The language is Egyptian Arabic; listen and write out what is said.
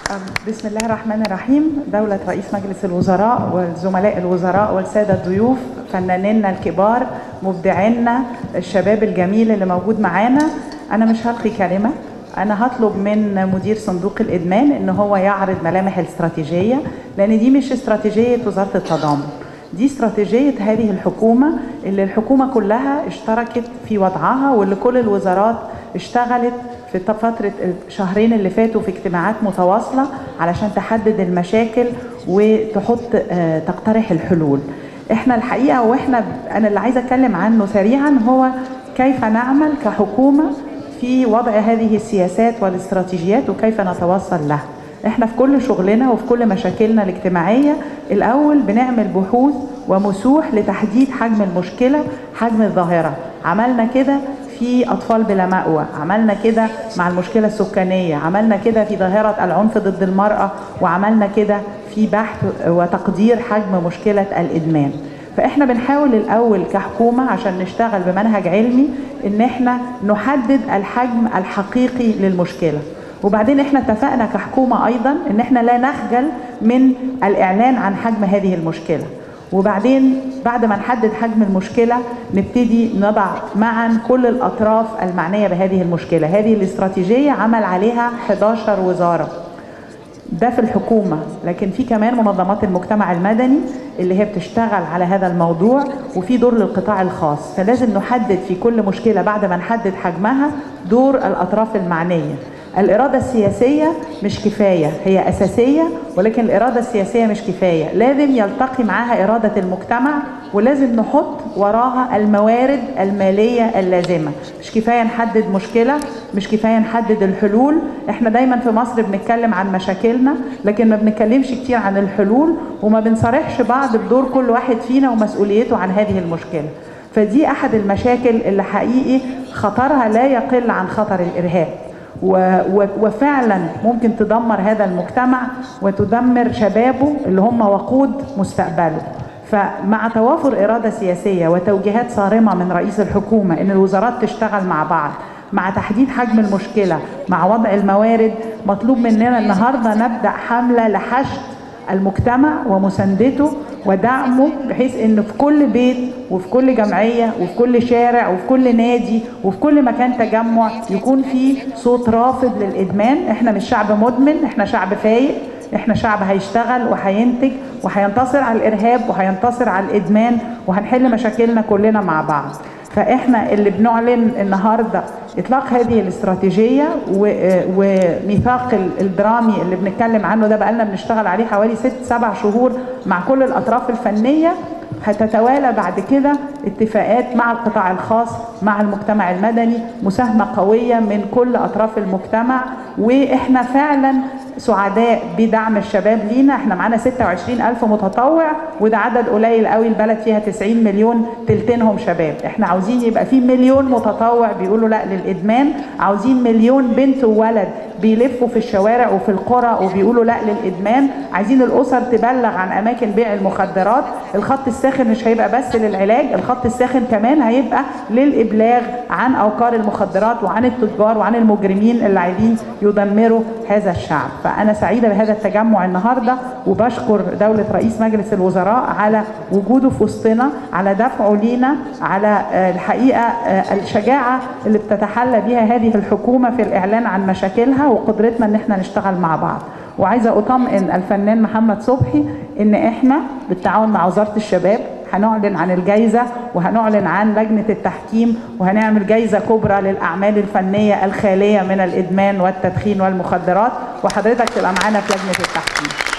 بسم الله الرحمن الرحيم دولة رئيس مجلس الوزراء والزملاء الوزراء والسادة الضيوف فنانينا الكبار مبدعينا الشباب الجميل اللي موجود معانا أنا مش هلقي كلمة أنا هطلب من مدير صندوق الإدمان إن هو يعرض ملامح الاستراتيجية لأن دي مش استراتيجية وزارة التضامن دي استراتيجية هذه الحكومة اللي الحكومة كلها اشتركت في وضعها واللي كل الوزارات اشتغلت في فترة الشهرين اللي فاتوا في اجتماعات متواصلة علشان تحدد المشاكل وتحط اه تقترح الحلول احنا الحقيقة واحنا انا اللي عايزة اتكلم عنه سريعا هو كيف نعمل كحكومة في وضع هذه السياسات والاستراتيجيات وكيف نتوصل لها احنا في كل شغلنا وفي كل مشاكلنا الاجتماعية الاول بنعمل بحوث ومسوح لتحديد حجم المشكلة حجم الظاهرة عملنا كده في أطفال بلا مأوى عملنا كده مع المشكلة السكانية عملنا كده في ظاهرة العنف ضد المرأة وعملنا كده في بحث وتقدير حجم مشكلة الإدمان فإحنا بنحاول الأول كحكومة عشان نشتغل بمنهج علمي إن إحنا نحدد الحجم الحقيقي للمشكلة وبعدين احنا اتفقنا كحكومة ايضا ان احنا لا نخجل من الاعلان عن حجم هذه المشكلة وبعدين بعد ما نحدد حجم المشكلة نبتدي نضع معا كل الأطراف المعنية بهذه المشكلة هذه الاستراتيجية عمل عليها 11 وزارة ده في الحكومة لكن في كمان منظمات المجتمع المدني اللي هي بتشتغل على هذا الموضوع وفي دور للقطاع الخاص فلازم نحدد في كل مشكلة بعد ما نحدد حجمها دور الأطراف المعنية الإرادة السياسية مش كفاية هي أساسية ولكن الإرادة السياسية مش كفاية لازم يلتقي معها إرادة المجتمع ولازم نحط وراها الموارد المالية اللازمة مش كفاية نحدد مشكلة مش كفاية نحدد الحلول احنا دايما في مصر بنتكلم عن مشاكلنا لكن ما بنتكلمش كتير عن الحلول وما بنصارحش بعض بدور كل واحد فينا ومسؤوليته عن هذه المشكلة فدي أحد المشاكل اللي حقيقي خطرها لا يقل عن خطر الإرهاب وفعلا ممكن تدمر هذا المجتمع وتدمر شبابه اللي هم وقود مستقبله فمع توافر إرادة سياسية وتوجيهات صارمة من رئيس الحكومة إن الوزارات تشتغل مع بعض مع تحديد حجم المشكلة مع وضع الموارد مطلوب مننا النهاردة نبدأ حملة لحشد المجتمع ومساندته ودعمه بحيث ان في كل بيت وفي كل جمعيه وفي كل شارع وفي كل نادي وفي كل مكان تجمع يكون في صوت رافض للادمان احنا مش شعب مدمن احنا شعب فايق احنا شعب هيشتغل وهينتج وهينتصر على الارهاب وهينتصر على الادمان وهنحل مشاكلنا كلنا مع بعض فاحنا اللي بنعلن النهارده اطلاق هذه الاستراتيجيه وميثاق الدرامي اللي بنتكلم عنه ده بقالنا بنشتغل عليه حوالي ست سبع شهور مع كل الاطراف الفنيه هتتوالى بعد كده اتفاقات مع القطاع الخاص مع المجتمع المدني مساهمه قويه من كل اطراف المجتمع واحنا فعلا سعداء بدعم الشباب لينا احنا معانا 26 ألف متطوع وده عدد قليل قوي البلد فيها 90 مليون تلتينهم شباب احنا عاوزين يبقى في مليون متطوع بيقولوا لا للإدمان عاوزين مليون بنت وولد بيلفوا في الشوارع وفي القرى وبيقولوا لا للإدمان عايزين الأسر تبلغ عن أماكن بيع المخدرات الخط الساخن مش هيبقى بس للعلاج الخط الساخن كمان هيبقى للإبلاغ عن أوقار المخدرات وعن التجار وعن المجرمين اللي عايزين يدمروا هذا الشعب فأنا سعيدة بهذا التجمع النهاردة وبشكر دولة رئيس مجلس الوزراء على وجوده في وسطنا على دفعه لينا على الحقيقة الشجاعة اللي بتتحلى بها هذه الحكومة في الإعلان عن مشاكلها وقدرتنا ان احنا نشتغل مع بعض وعايزه اطمئن الفنان محمد صبحي ان احنا بالتعاون مع وزاره الشباب هنعلن عن الجائزة وهنعلن عن لجنة التحكيم وهنعمل جائزة كبرى للأعمال الفنية الخالية من الإدمان والتدخين والمخدرات وحضرتك تبقى معانا في لجنة التحكيم